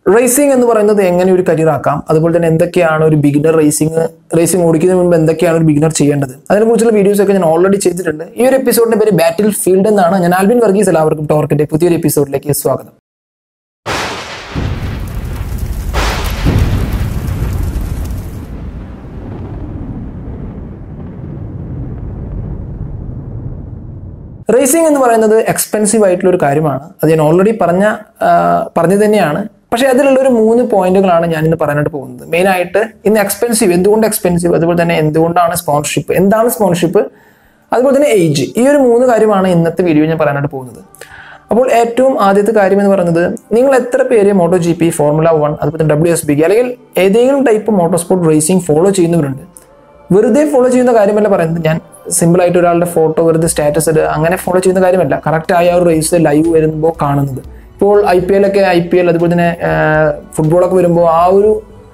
racing എന്ന് പറയുന്നത് എങ്ങനെ ഒരു കരിയർ ആക്കാം അതുപോലെ തന്നെ എന്തൊക്കെയാണ് ഒരു ബിഗിനർ റേസിംഗ് റേസിംഗ് ഓടിക്കുന്നതിന് മുമ്പ് എന്തൊക്കെയാണ് ഒരു ബിഗിനർ ചെയ്യേണ്ടത് അതിനെക്കുറിച്ചുള്ള വീഡിയോസ് ഒക്കെ ഞാൻ ഓൾറെഡി ചെയ്തിട്ടുണ്ട് ഈ ഒരു എപ്പിസോഡിന്റെ പേര് ബാറ്റിൽ ഫീൽഡ് എന്നാണ് ഞാൻ ആൽബിൻ വർഗീസ് എല്ലാവർക്കും ടോർക്കിന്റെ പുതിയൊരു എപ്പിസോഡിലേക്ക് സ്വാഗതം റേസിംഗ് എന്ന് പറയുന്നത് എക്സ്പെൻസീവ് ആയിട്ടുള്ള ഒരു കാര്യമാണ് അത് ഞാൻ ഓൾറെഡി പറഞ്ഞ ആ, പറഞ്ഞു തന്നെയാണ് പക്ഷേ അതിലുള്ള ഒരു മൂന്ന് പോയിന്റുകളാണ് ഞാൻ ഇന്ന് പറയാനായിട്ട് പോകുന്നത് മെയിൻ ആയിട്ട് ഇന്ന് എക്സ്പെൻസീവ് എന്തുകൊണ്ട് എക്സ്പെൻസീവ് അതുപോലെ തന്നെ എന്തുകൊണ്ടാണ് സ്പോൺസർഷിപ്പ് എന്താണ് സ്പോൺസർഷിപ്പ് അതുപോലെ തന്നെ ഏജ് ഈ ഒരു മൂന്ന് കാര്യമാണ് ഇന്നത്തെ വീഡിയോ ഞാൻ പറയാനായിട്ട് പോകുന്നത് അപ്പോൾ ഏറ്റവും ആദ്യത്തെ കാര്യം എന്ന് പറയുന്നത് നിങ്ങൾ എത്ര പേര് moto G P formula one അതുപോലെ ഡബ്ല്യു എസ് ബി അല്ലെങ്കിൽ ഏതെങ്കിലും type motor sport racing follow ചെയ്യുന്നവരുണ്ട് വെറുതെ ഫോളോ ചെയ്യുന്ന കാര്യമല്ല പറയുന്നത് ഞാൻ സിമ്പിൾ ആയിട്ട് ഒരാളുടെ ഫോട്ടോ വെറുതെ സ്റ്റാറ്റസ് ഇടുക അങ്ങനെ ഫോളോ ചെയ്യുന്ന കാര്യമല്ല കറക്റ്റ് ആയ ഒരു റേസ് ലൈവ് വരുമ്പോൾ കാണുന്നത് ഇപ്പോൾ ഐ പി എൽ ഒക്കെ ഐ പി എൽ അതുപോലെ തന്നെ ഫുട്ബോളൊക്കെ വരുമ്പോൾ ആ ഒരു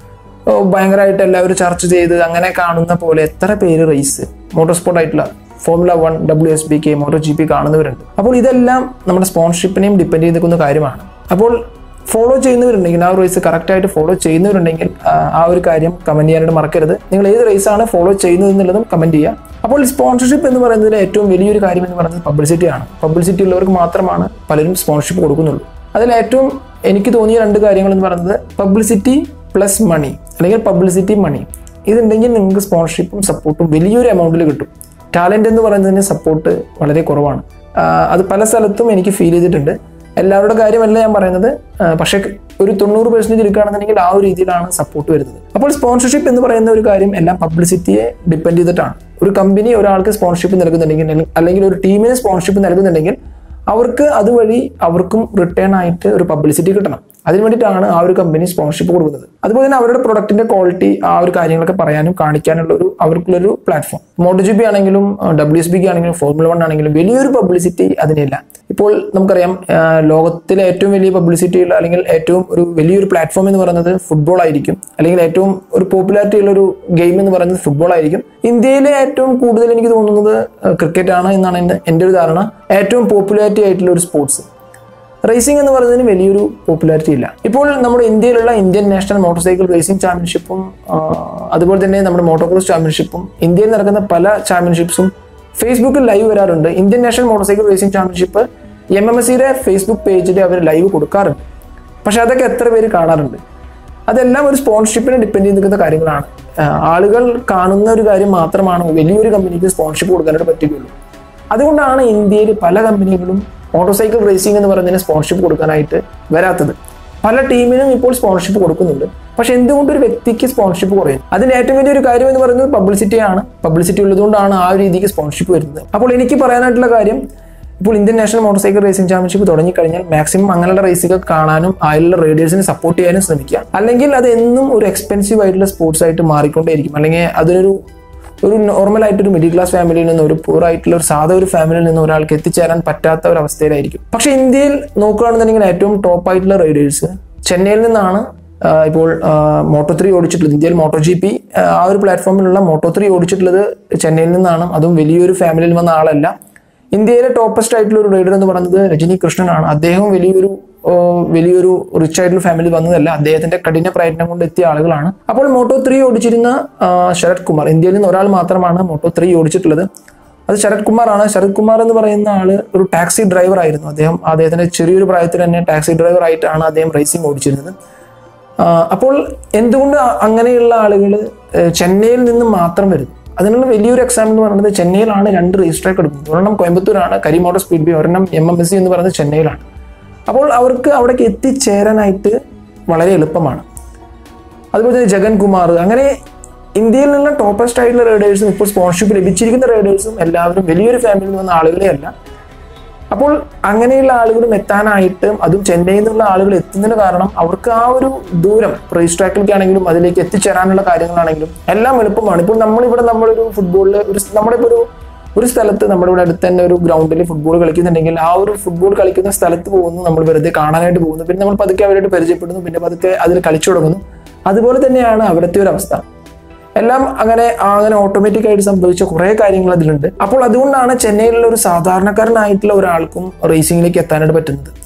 ഓ, ഭയങ്കരമായിട്ട് എല്ലാവരും ചർച്ച ചെയ്ത് അങ്ങനെ കാണുന്ന പോലെ എത്ര പേര് റേസ് മോട്ടോർ സ്പോർട്ട് ആയിട്ടുള്ള formula one W S B K motor G P കാണുന്നവരുണ്ട് അപ്പോൾ ഇതെല്ലാം നമ്മുടെ സ്പോൺസർഷിപ്പിനെയും ഡിപ്പെൻഡ് ചെയ്ത് നിൽക്കുന്ന കാര്യമാണ് അപ്പോൾ ഫോളോ ചെയ്യുന്നവരുണ്ടെങ്കിൽ ആ റേസ് കറക്റ്റായിട്ട് ഫോളോ ചെയ്യുന്നവരുണ്ടെങ്കിൽ ആ, ആ ഒരു കാര്യം കമന്റ് ചെയ്യാനായിട്ട് മറക്കരുത് നിങ്ങൾ ഏത് റേസാണ് ഫോളോ ചെയ്യുന്നത് എന്നുള്ളതും കമന്റ് ചെയ്യുക അപ്പോൾ സ്പോൺസർഷിപ്പ് എന്ന് പറയുന്നതിൽ ഏറ്റവും വലിയൊരു കാര്യം എന്ന് പറയുന്നത് പബ്ലിസിറ്റി ആണ് പബ്ലിസിറ്റി ഉള്ളവർക്ക് മാത്രമാണ് പലരും സ്പോൺസർഷിപ്പ് കൊടുക്കുന്നുള്ളൂ അതിൽ ഏറ്റവും എനിക്ക് തോന്നിയ രണ്ട് കാര്യങ്ങൾ എന്ന് പറയുന്നത് പബ്ലിസിറ്റി പ്ലസ് മണി അല്ലെങ്കിൽ പബ്ലിസിറ്റി മണി ഇതുണ്ടെങ്കിൽ നിങ്ങൾക്ക് സ്പോൺസർഷിപ്പും സപ്പോർട്ടും വലിയൊരു എമൗണ്ടിൽ കിട്ടും ടാലന്റ് എന്ന് പറയുന്നതിന് സപ്പോർട്ട് വളരെ കുറവാണ് ആ, അത് പല സ്ഥലത്തും എനിക്ക് ഫീൽ ചെയ്തിട്ടുണ്ട് എല്ലാവരുടെ കാര്യമല്ല ഞാൻ പറയുന്നത് ആ, പക്ഷേ ഒരു തൊണ്ണൂറ് പെർസെൻറ്റേജ് എടുക്കുകയാണെന്നുണ്ടെങ്കിൽ ആ ഒരു രീതിയിലാണ് സപ്പോർട്ട് വരുന്നത് അപ്പോൾ സ്പോൺസർഷിപ്പ് എന്ന് പറയുന്ന ഒരു കാര്യം എല്ലാം പബ്ലിസിറ്റിയെ ഡിപ്പെൻഡ് ചെയ്തിട്ടാണ് ഒരു കമ്പനി ഒരാൾക്ക് സ്പോൺസർഷിപ്പ് നൽകുന്നുണ്ടെങ്കിൽ അല്ലെങ്കിൽ- അല്ലെങ്കിൽ ഒരു ടീമിന് സ്പോൺസർഷിപ്പ് നൽകുന്നുണ്ടെങ്കിൽ അവർക്ക് അതുവഴി അവർക്കും റിട്ടേൺ ആയിട്ട് ഒരു പബ്ലിസിറ്റി കിട്ടണം അതിന് വേണ്ടിയിട്ടാണ് ആ ഒരു കമ്പനി സ്പോൺസർഷിപ്പ് കൊടുക്കുന്നത് അതുപോലെ തന്നെ അവരുടെ പ്രൊഡക്റ്റിന്റെ ക്വാളിറ്റി ആ ഒരു കാര്യങ്ങളൊക്കെ പറയാനും കാണിക്കാനുള്ള ഒരു അവർക്കുള്ളൊരു പ്ലാറ്റ്ഫോം മോട്ടോ ജി ബി ആണെങ്കിലും ഡബ്ല്യു എസ് ബിക്ക് ആണെങ്കിലും ഫോർമുല വൺ ആണെങ്കിലും വലിയൊരു പബ്ലിസിറ്റി അതിനില്ല ഇപ്പോൾ നമുക്കറിയാം ആ, ലോകത്തിലെ ഏറ്റവും വലിയ പബ്ലിസിറ്റി ഉള്ള അല്ലെങ്കിൽ ഏറ്റവും ഒരു വലിയൊരു പ്ലാറ്റ്ഫോം എന്ന് പറയുന്നത് ഫുട്ബോൾ ആയിരിക്കും അല്ലെങ്കിൽ ഏറ്റവും ഒരു പോപ്പുലാരിറ്റി ഉള്ള ഒരു ഗെയിം എന്ന് പറയുന്നത് ഫുട്ബോൾ ആയിരിക്കും ഇന്ത്യയിലെ ഏറ്റവും കൂടുതൽ എനിക്ക് തോന്നുന്നത് ക്രിക്കറ്റ് ആണ് എന്നാണ് എൻ്റെ എൻ്റെ ഒരു ധാരണ ഏറ്റവും പോപ്പുലാരിറ്റി ആയിട്ടുള്ള ഒരു സ്പോർട്സ് റേസിംഗ് എന്ന് പറയുന്നതിന് വലിയൊരു പോപ്പുലാരിറ്റി ഇല്ല ഇപ്പോൾ നമ്മുടെ ഇന്ത്യയിലുള്ള Indian national motorcycle racing ചാമ്പ്യൻഷിപ്പും ആ, അതുപോലെ തന്നെ നമ്മുടെ മോട്ടോക്രോസ് ചാമ്പ്യൻഷിപ്പും ഇന്ത്യയിൽ നടക്കുന്ന പല ചാമ്പ്യൻഷിപ്സും ഫേസ്ബുക്കിൽ ലൈവ് വരാറുണ്ട് Indian national motorcycle racing championship M M S സിയുടെ ഫേസ്ബുക്ക് പേജിൽ അവർ ലൈവ് കൊടുക്കാറുണ്ട് പക്ഷെ അതൊക്കെ എത്ര പേര് കാണാറുണ്ട് അതെല്ലാം ഒരു സ്പോൺസർഷിപ്പിനെ ഡിപ്പെൻഡ് ചെയ്ത് നിൽക്കുന്ന കാര്യങ്ങളാണ് ആ, ആളുകൾ കാണുന്ന ഒരു കാര്യം മാത്രമാണ് വലിയൊരു കമ്പനിക്ക് സ്പോൺസർഷിപ്പ് കൊടുക്കാനായിട്ട് പറ്റുകയുള്ളൂ അതുകൊണ്ടാണ് ഇന്ത്യയിൽ പല കമ്പനികളും മോട്ടോർ സൈക്കിൾ റേസിംഗ് എന്ന് പറയുന്നതിന് സ്പോൺസർഷിപ്പ് കൊടുക്കാനായിട്ട് വരാത്തത് പല ടീമിനും ഇപ്പോൾ സ്പോൺസർഷിപ്പ് കൊടുക്കുന്നുണ്ട് പക്ഷെ എന്തുകൊണ്ട് ഒരു വ്യക്തിക്ക് സ്പോൺസർഷിപ്പ് കുറയും അതിന് ഏറ്റവും വലിയൊരു കാര്യം എന്ന് പറയുന്നത് പബ്ലിസിറ്റിയാണ് പബ്ലിസിറ്റി ഉള്ളതുകൊണ്ടാണ് ആ ഒരു രീതിക്ക് സ്പോൺസർഷിപ്പ് വരുന്നത് അപ്പോൾ എനിക്ക് പറയാനായിട്ടുള്ള കാര്യം ഇപ്പോൾ Indian national motorcycle racing championship തുടങ്ങിക്കഴിഞ്ഞാൽ മാക്സിമം അങ്ങനെയുള്ള റേസുകൾ കാണാനും അതിലുള്ള റേഡിയേഴ്സിനെ സപ്പോർട്ട് ചെയ്യാനും ശ്രമിക്കുക അല്ലെങ്കിൽ അത് എന്നും ഒരു എക്സ്പെൻസീവ് ആയിട്ടുള്ള സ്പോർട്സ് ആയിട്ട് മാറിക്കൊണ്ടേയിരിക്കും അല്ലെങ്കിൽ അതിനൊരു ഒരു നോർമൽ ആയിട്ട് ഒരു മിഡിൽ ക്ലാസ് ഫാമിലിയിൽ നിന്ന് ഒരു പൂർ ആയിട്ടുള്ള ഒരു സാധാ ഒരു ഫാമിലിയിൽ നിന്ന് ഒരാൾക്ക് എത്തിച്ചേരാൻ പറ്റാത്ത ഒരു അവസ്ഥയിലായിരിക്കും പക്ഷെ ഇന്ത്യയിൽ നോക്കുകയാണെന്നുണ്ടെങ്കിൽ ഏറ്റവും ടോപ്പ് ആയിട്ടുള്ള റൈഡേഴ്സ് ചെന്നൈയിൽ നിന്നാണ് ആ, ഇപ്പോൾ മോട്ടോ ത്രീ ഓടിച്ചിട്ടുള്ളത് ഇന്ത്യയിൽ മോട്ടോ ജി പി ആ ഒരു പ്ലാറ്റ്ഫോമിലുള്ള മോട്ടോ ത്രീ ഓടിച്ചിട്ടുള്ളത് ചെന്നൈയിൽ നിന്നാണ് അതും വലിയൊരു ഫാമിലിയിൽ വന്ന ആളല്ല ഇന്ത്യയിലെ ടോപ്പസ്റ്റ് ആയിട്ടുള്ള ഒരു റൈഡർ എന്ന് പറയുന്നത് രജനി കൃഷ്ണനാണ് അദ്ദേഹം വലിയൊരു ഓ, വലിയൊരു റിച്ച് ആയിട്ടുള്ള ഫാമിലി വന്നതല്ല അദ്ദേഹത്തിന്റെ കഠിന പ്രയത്നം കൊണ്ട് എത്തിയ ആളുകളാണ് അപ്പോൾ മോട്ടോ ത്രീ ഓടിച്ചിരുന്ന ആ, ശരത് കുമാർ ഇന്ത്യയിൽ നിന്ന് ഒരാൾ മാത്രമാണ് മോട്ടോ ത്രീ ഓടിച്ചിട്ടുള്ളത് അത് ശരത് കുമാർ ആണ് ശരത് കുമാർ എന്ന് പറയുന്ന ആള് ഒരു ടാക്സി ഡ്രൈവർ ആയിരുന്നു അദ്ദേഹം അദ്ദേഹത്തിന്റെ ചെറിയൊരു പ്രായത്തിൽ തന്നെ ടാക്സി ഡ്രൈവർ ആയിട്ടാണ് അദ്ദേഹം റേസിംഗ് ഓടിച്ചിരുന്നത് ആ, അപ്പോൾ എന്തുകൊണ്ട് അ- അങ്ങനെയുള്ള ആളുകൾ ചെന്നൈയിൽ നിന്ന് മാത്രം വരുന്നു അതിനുള്ള വലിയൊരു എക്സാമ്പിൾ എന്ന് പറയുന്നത് ചെന്നൈയിലാണ് രണ്ട് രജിസ്റ്റർ ട്രാക്ക് എടുക്കുന്നത് ഒരെണ്ണം കോയമ്പത്തൂരാണ് കരിമോട്ടോ സ്പീഡ് ബി ഒരെണ്ണം എം എം എസ് സി എന്ന് പറയുന്നത് ചെന്നൈയിലാണ് അപ്പോൾ അവർക്ക് അവിടേക്ക് എത്തിച്ചേരാനായിട്ട് വളരെ എളുപ്പമാണ് അതുപോലെ തന്നെ ജഗൻ കുമാർ അങ്ങനെ ഇന്ത്യയിൽ നിന്നുള്ള ടോപ്പസ്റ്റ് ആയിട്ടുള്ള റൈഡേഴ്സും ഇപ്പോൾ സ്പോൺസർഷിപ്പ് ലഭിച്ചിരിക്കുന്ന റൈഡേഴ്സും എല്ലാവരും വലിയൊരു ഫാമിലിയിൽ നിന്ന് വന്ന ആളുകളെ അല്ല അപ്പോൾ അങ്ങനെയുള്ള ആളുകളും എത്താനായിട്ട് അതും ചെന്നൈയിൽ നിന്നുള്ള ആളുകൾ എത്തുന്നതിന് കാരണം അവർക്ക് ആ ഒരു ദൂരം റേസ് ട്രാക്കിലേക്ക് ആണെങ്കിലും അതിലേക്ക് എത്തിച്ചേരാനുള്ള കാര്യങ്ങളാണെങ്കിലും എല്ലാം എളുപ്പമാണ് ഇപ്പോൾ നമ്മളിവിടെ നമ്മളൊരു ഫുട്ബോളിൽ ഒരു നമ്മുടെ ഇപ്പോൾ ഒരു ഒരു സ്ഥലത്ത് നമ്മുടെ ഇവിടെ അടുത്ത് തന്നെ ഒരു ഗ്രൗണ്ടിൽ ഫുട്ബോൾ കളിക്കുന്നുണ്ടെങ്കിൽ ആ ഒരു ഫുട്ബോൾ കളിക്കുന്ന സ്ഥലത്ത് പോകുന്നു നമ്മൾ വെറുതെ കാണാനായിട്ട് പോകുന്നു പിന്നെ നമ്മൾ പതുക്കെ അവരായിട്ട് പരിചയപ്പെടുന്നു പിന്നെ പതുക്കെ അതിൽ കളിച്ചു തുടങ്ങുന്നു അതുപോലെ തന്നെയാണ് അവിടുത്തെ ഒരു അവസ്ഥ എല്ലാം അങ്ങനെ അങ്ങനെ ഓട്ടോമാറ്റിക് ആയിട്ട് സംഭവിച്ച കുറേ കാര്യങ്ങൾ അതിലുണ്ട് അപ്പോൾ അതുകൊണ്ടാണ് ചെന്നൈയിലുള്ള ഒരു സാധാരണക്കാരനായിട്ടുള്ള ഒരാൾക്കും റേസിംഗിലേക്ക് എത്താനായിട്ട് പറ്റുന്നത്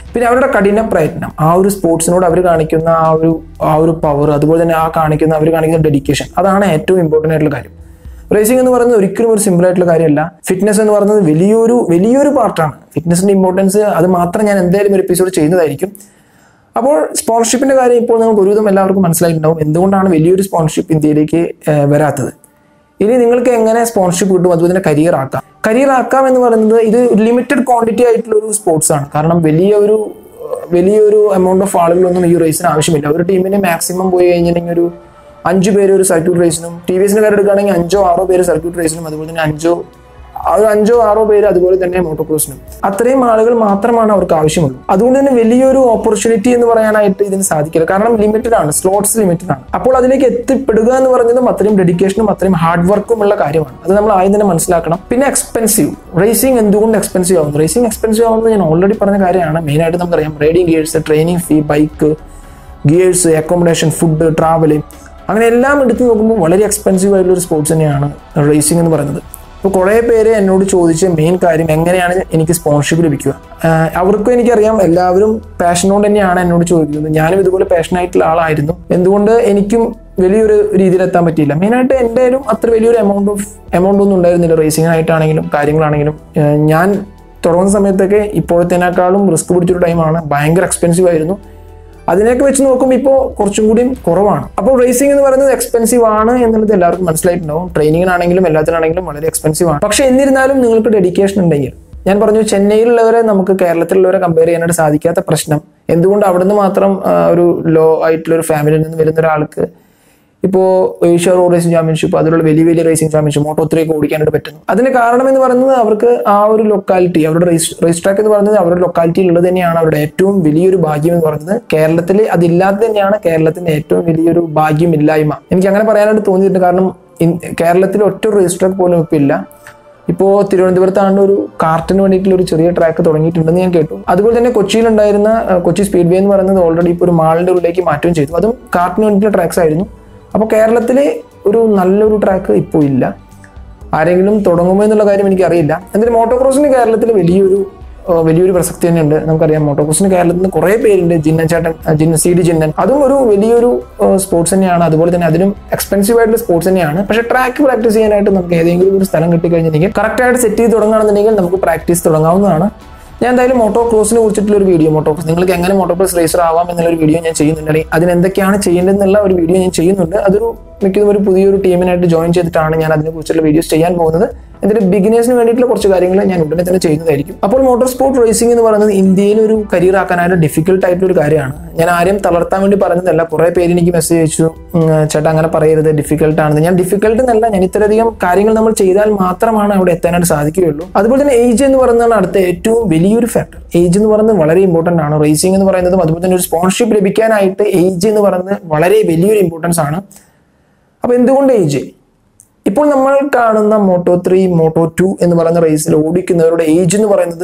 പിന്നെ അവരുടെ കഠിന പ്രയത്നം ആ ഒരു സ്പോർട്സിനോട് അവർ കാണിക്കുന്ന ആ ഒരു ആ ഒരു പവർ അതുപോലെ തന്നെ ആ കാണിക്കുന്ന അവർ കാണിക്കുന്ന ഡെഡിക്കേഷൻ അതാണ് ഏറ്റവും ഇമ്പോർട്ടൻ്റ് ആയിട്ടുള്ള കാര്യം റേസിംഗ് എന്ന് പറയുന്നത് ഒരിക്കലും ഒരു സിമ്പിൾ ആയിട്ടുള്ള കാര്യമല്ല ഫിറ്റ്നസ് എന്ന് പറയുന്നത് വലിയൊരു വലിയൊരു പാർട്ടാണ് ഫിറ്റ്നസിന്റെ ഇമ്പോർട്ടൻസ് അത് മാത്രം ഞാൻ എന്തായാലും ഒരു എപ്പിസോഡ് ചെയ്യുന്നതായിരിക്കും അപ്പോൾ സ്പോൺസർഷിപ്പിന്റെ കാര്യം ഇപ്പോൾ നിങ്ങൾക്ക് ഒരുവിധം എല്ലാവർക്കും മനസ്സിലായിട്ടുണ്ടാവും എന്തുകൊണ്ടാണ് വലിയൊരു സ്പോൺസർഷിപ്പ് ഇന്ത്യയിലേക്ക് ഏഹ്, വരാത്തത് ഇനി നിങ്ങൾക്ക് എങ്ങനെ സ്പോൺസർഷിപ്പ് കിട്ടും അതുപോലെ തന്നെ കരിയർ ആക്കാം കരിയർ ആക്കാം എന്ന് പറയുന്നത് ഇത് ലിമിറ്റഡ് ക്വാണ്ടിറ്റി ആയിട്ടുള്ള ഒരു സ്പോർട്സ് ആണ് കാരണം വലിയ ഒരു വലിയൊരു എമൗണ്ട് ഓഫ് ആളുകളൊന്നും ഈ റേസിന് ആവശ്യമില്ല ഒരു ടീമിന് മാക്സിമം പോയി കഴിഞ്ഞിട്ടുണ്ടെങ്കിൽ ഒരു അഞ്ച് പേര് ഒരു സർക്യൂട്ട് റേസിനും ടി വി എസിന്റെ കാര്യം എടുക്കുകയാണെങ്കിൽ അഞ്ചോ ആറോ പേര് സർക്യൂട്ട് റേസിനും അതുപോലെ തന്നെ അഞ്ചോ ആ ഒരു അഞ്ചോ ആറോ പേര് അതുപോലെ തന്നെ മോട്ടോക്രോസിനും അത്രയും ആളുകൾ മാത്രമാണ് അവർക്ക് ആവശ്യമുള്ളൂ അതുകൊണ്ട് തന്നെ വലിയൊരു ഓപ്പർച്യൂണിറ്റി എന്ന് പറയാനായിട്ട് ഇതിന് സാധിക്കില്ല കാരണം ലിമിറ്റഡ് ആണ് സ്ലോട്ട്സ് ലിമിറ്റഡ് ആണ് അപ്പോൾ അതിലേക്ക് എത്തിപ്പെടുക എന്ന് പറയുന്നതും അത്രയും ഡെഡിക്കേഷനും അത്രയും ഹാർഡ് വർക്കും ഉള്ള കാര്യമാണ് അത് നമ്മൾ ആദ്യം തന്നെ മനസ്സിലാക്കണം പിന്നെ എക്സ്പെൻസീവ് റേസിംഗ് എന്തുകൊണ്ട് എക്സ്പെൻസീവ് ആവുന്നു റേസിംഗ് എക്സ്പെൻസീവ് ആവുന്നത് ഞാൻ ഓൾറെഡി പറഞ്ഞ കാര്യമാണ് മെയിനായിട്ട് നമുക്കറിയാം riding gears training fee bike gears accommodation food travel അങ്ങനെ എല്ലാം എടുത്ത് നോക്കുമ്പോൾ വളരെ എക്സ്പെൻസീവ് ആയിട്ടുള്ള ഒരു സ്പോർട്സ് തന്നെയാണ് റേസിംഗ് എന്ന് പറയുന്നത് ഇപ്പോൾ കുറേ പേര് എന്നോട് ചോദിച്ച മെയിൻ കാര്യം എങ്ങനെയാണ് എനിക്ക് സ്പോൺസർഷിപ്പ് ലഭിക്കുക ആഹ് അവർക്കും എനിക്കറിയാം എല്ലാവരും പാഷനോട് തന്നെയാണ് എന്നോട് ചോദിക്കുന്നത് ഞാനും ഇതുപോലെ പാഷനായിട്ടുള്ള ആളായിരുന്നു എന്തുകൊണ്ട് എനിക്കും വലിയൊരു രീതിയിൽ എത്താൻ പറ്റിയില്ല മെയിനായിട്ട് എൻ്റെ കയ്യിലും അത്ര വലിയൊരു എമൗണ്ട് ഓഫ് എമൗണ്ട് ഒന്നും ഉണ്ടായിരുന്നില്ല റേസിങ്ങിനായിട്ടാണെങ്കിലും കാര്യങ്ങളാണെങ്കിലും ആഹ് ഞാൻ തുടങ്ങുന്ന സമയത്തൊക്കെ ഇപ്പോഴത്തേനേക്കാളും റിസ്ക് പിടിച്ചൊരു ടൈമാണ് ഭയങ്കര എക്സ്പെൻസീവ് ആയിരുന്നു അതിനൊക്കെ വെച്ച് നോക്കുമ്പോൾ ഇപ്പോൾ കുറച്ചും കൂടിയും കുറവാണ് അപ്പോൾ റേസിംഗ് എന്ന് പറയുന്നത് എക്സ്പെൻസീവ് ആണ് എന്നുള്ളത് എല്ലാവർക്കും മനസ്സിലായിട്ടുണ്ടാവും ട്രെയിനിങ്ങിനാണെങ്കിലും എല്ലാത്തിനാണെങ്കിലും വളരെ എക്സ്പെൻസീവ് ആണ് പക്ഷേ എന്നിരുന്നാലും നിങ്ങൾക്ക് ഡെഡിക്കേഷൻ ഉണ്ടെങ്കിൽ ഞാൻ പറഞ്ഞു ചെന്നൈയിലുള്ളവരെ നമുക്ക് കേരളത്തിലുള്ളവരെ കമ്പയർ ചെയ്യാനായിട്ട് സാധിക്കാത്ത പ്രശ്നം എന്തുകൊണ്ട് അവിടുന്ന് മാത്രം ആ, ഒരു ലോ ആയിട്ടുള്ള ഒരു ഫാമിലിയിൽ നിന്ന് വരുന്ന ഒരാൾക്ക് ഇപ്പോൾ ഏഷ്യ റോഡ് റേസിംഗ് ചാമ്പ്യൻഷിപ്പ് അതിലുള്ള വലിയ വലിയ റേസിംഗ് ചാമ്പ്യൻഷിപ്പ് മോട്ടോ ത്രീ ഒക്കെ ഓടിക്കാനായിട്ട് പറ്റുന്നു അതിന് കാരണം എന്ന് പറയുന്നത് അവർക്ക് ആ ഒരു ലൊക്കാലിറ്റി അവരുടെ റേസ് റേസ് ട്രാക്ക് എന്ന് പറയുന്നത് അവരുടെ ലൊക്കാലിറ്റിയിൽ ഉള്ളത് തന്നെയാണ് അവരുടെ ഏറ്റവും വലിയൊരു ഭാഗ്യം എന്ന് പറയുന്നത് കേരളത്തിൽ അതില്ലാതെ തന്നെയാണ് കേരളത്തിന്റെ ഏറ്റവും വലിയൊരു ഭാഗ്യമില്ലായ്മ എനിക്ക് അങ്ങനെ പറയാനായിട്ട് തോന്നിയിട്ടുണ്ട് കാരണം ഇൻ- കേരളത്തിൽ ഒറ്റ റേസ് ട്രാക്ക് പോലും ഇപ്പം ഇല്ല ഇപ്പോൾ തിരുവനന്തപുരത്താണ് ഒരു കാർട്ടിന് വേണ്ടിയിട്ടുള്ള ഒരു ചെറിയ ട്രാക്ക് തുടങ്ങിയിട്ടുണ്ടെന്ന് ഞാൻ കേട്ടു അതുപോലെ തന്നെ കൊച്ചിയിലുണ്ടായിരുന്ന ആ, കൊച്ചി സ്പീഡ് വേ എന്ന് പറയുന്നത് ഓൾറെഡി ഇപ്പോൾ ഒരു മാളിന്റെ ഉള്ളിലേക്ക് മാറ്റുകയും ചെയ്തു അതും കാർട്ടിന് വേണ്ടിയിട്ടുള്ള ട്രാക്സ് ആയിരുന്നു അപ്പോൾ കേരളത്തിൽ ഒരു നല്ലൊരു ട്രാക്ക് ഇപ്പോൾ ഇല്ല ആരെങ്കിലും തുടങ്ങുമോ എന്നുള്ള കാര്യം എനിക്കറിയില്ല എന്തായാലും മോട്ടോക്രോസിന് കേരളത്തിൽ വലിയൊരു ആ, വലിയൊരു പ്രസക്തി തന്നെയുണ്ട് നമുക്കറിയാം മോട്ടോക്രോസിന് കേരളത്തിൽ നിന്ന് കുറേ പേരുണ്ട് ജിന്നൻ ചേട്ടൻ ആ, ജിന്ന സി ഡി ജിന്നൻ അതും ഒരു വലിയൊരു സ്പോർട്സ് തന്നെയാണ് അതുപോലെ തന്നെ അതിനും എക്സ്പെൻസീവ് ആയിട്ടുള്ള സ്പോർട്സ് തന്നെയാണ് പക്ഷേ ട്രാക്ക് പ്രാക്ടീസ് ചെയ്യാനായിട്ട് നമുക്ക് ഏതെങ്കിലും ഒരു സ്ഥലം കിട്ടിക്കഴിഞ്ഞിട്ടുണ്ടെങ്കിൽ കറക്റ്റ് ആയിട്ട് സെറ്റ് ചെയ്ത് തുടങ്ങുകയാണെന്നുണ്ടെങ്കിൽ നമുക്ക് പ്രാക്ടീസ് തുടങ്ങാവുന്നതാണ് ഞാൻ എന്തായാലും മോട്ടോ ക്രോസിനെ കുറിച്ചിട്ടുള്ള ഒരു വീഡിയോ മോട്ടോ ക്രോസ് നിങ്ങൾക്ക് എങ്ങനെ മോട്ടോ ക്രോസ് റേസർ ആവാം എന്നുള്ള ഒരു വീഡിയോ ഞാൻ ചെയ്യുന്നുണ്ട് അല്ലെങ്കിൽ അതിന് എന്തൊക്കെയാണ് ചെയ്യേണ്ടതെന്നുള്ള ഒരു വീഡിയോ ഞാൻ ചെയ്യുന്നുണ്ട് അതൊരു മിക്കതും ഒരു പുതിയൊരു ടീമിനായിട്ട് ജോയിൻ ചെയ്തിട്ടാണ് ഞാൻ അതിനെക്കുറിച്ചുള്ള വീഡിയോസ് ചെയ്യാൻ പോകുന്നത് ഇതിന്റെ ബിഗിനേഴ്സിന് വേണ്ടിയിട്ടുള്ള കുറച്ച് കാര്യങ്ങൾ ഞാൻ ഉടനെ തന്നെ ചെയ്യുന്നതായിരിക്കും അപ്പോൾ മോട്ടോർ സ്പോർട്ട് റേസിംഗ് എന്ന് പറയുന്നത് ഇന്ത്യയിൽ ഒരു കരിയർ ആക്കാനായിട്ട് ഡിഫിക്കൽട്ട് ആയിട്ടുള്ള ഒരു കാര്യമാണ് ഞാൻ ആരെയും തളർത്താൻ വേണ്ടി പറഞ്ഞതല്ല കുറെ പേര് എനിക്ക് മെസ്സേജ് അയച്ചു ഉം, ചേട്ടാ അങ്ങനെ പറയരുത് ഡിഫിക്കൽട്ട് ആണെന്ന് ഞാൻ ഡിഫിക്കൽട്ട് എന്നല്ല ഞാൻ ഇത്രയധികം കാര്യങ്ങൾ നമ്മൾ ചെയ്താൽ മാത്രമാണ് അവിടെ എത്താനായിട്ട് സാധിക്കുകയുള്ളൂ അതുപോലെ തന്നെ ഏജ് എന്ന് പറയുന്നതാണ് അടുത്ത ഏറ്റവും വലിയൊരു ഫാക്ടർ ഏജ് എന്ന് പറയുന്നത് വളരെ ഇമ്പോർട്ടന്റ് ആണ് റേസിംഗ് എന്ന് പറയുന്നതും അതുപോലെ തന്നെ ഒരു സ്പോൺഷിപ്പ് ലഭിക്കാനായിട്ട് ഏജ് എന്ന് പറയുന്നത് വളരെ വലിയൊരു ഇമ്പോർട്ടൻസ് ആണ് അപ്പൊ എന്തുകൊണ്ട് ഏജ് ഇപ്പോൾ നമ്മൾ കാണുന്ന മോട്ടോ ത്രീ മോട്ടോ ടു എന്ന് പറയുന്ന റേസിൽ ഓടിക്കുന്നവരുടെ ഏജ് എന്ന് പറയുന്നത്